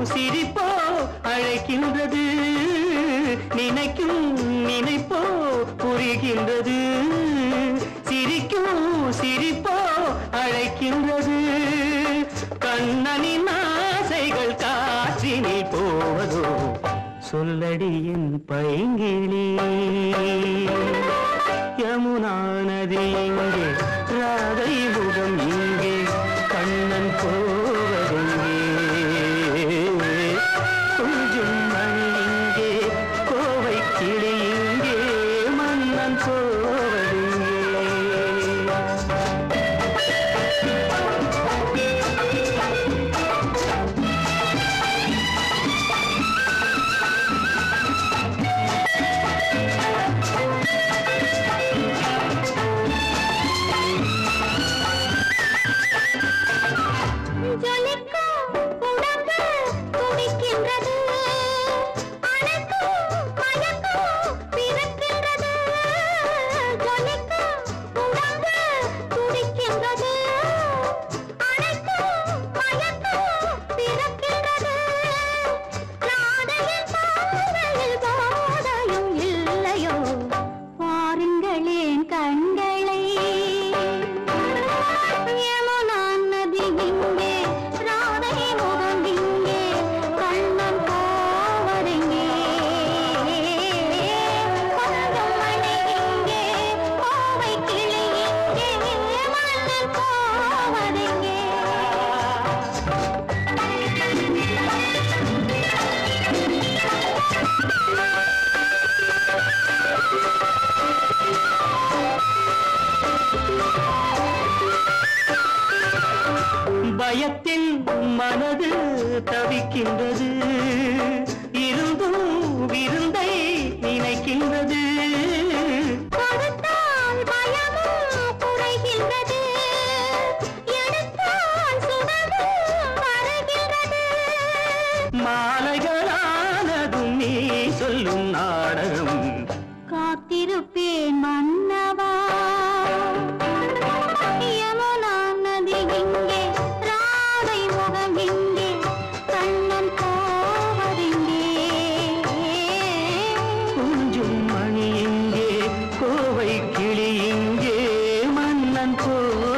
சிரிப்போ அழைக்கின்றது நினைக்கும் நினைப்போ புரிகின்றது சிரிக்கும் சிரிப்போ அழைக்கின்றது கண்ணனின் ஆசைகள் காற்றினில் போவதோ சொல்லடி என் பைங்கிளி யமுனா நதி இங்கே ராதை முகம் இங்கே கண்ணன் போவதெங்கே கொஞ்சம் மணி இங்கே கோவை கிளி இங்கே மன்னன் போவதெங்கே ஜொலிக்கும் உடம்பு துடிக்கின்றது அணைக்கும் மயக்கும் பிறக்கின்றது ஜொலிக்கும் உடம்பு துடிக்கின்றது அணைக்கும் மயக்கும் பிறக்கின்றது ராதையின் பாதையில் பாதையும் இல்லையோ பாருங்களேன் கண்களை யமுனா நதி இங்கே ராதை முகம் இங்கே கண்ணன் போவதெங்கே கொஞ்சம் மணி இங்கே கோவை கிளி இங்கே மன்னன் போவதெங்கே பயத்தில் மனது தவிக்கின்றது இருந்தும் விருந்தை நினைக்கின்றது கொடுத்தால் பயமும் குறைகின்றது எடுத்தால் சுகமும் வருகின்றது மாலைகளானதும் நீ சொல்லும் நாடகம் காத்திருப்பேன் மன்னவா யமுனா நதி இங்கே ராதை முகம் இங்கே கண்ணன் போவதெங்கே கொஞ்சம் மணி இங்கே கோவை கிளி இங்கே மன்னன் போ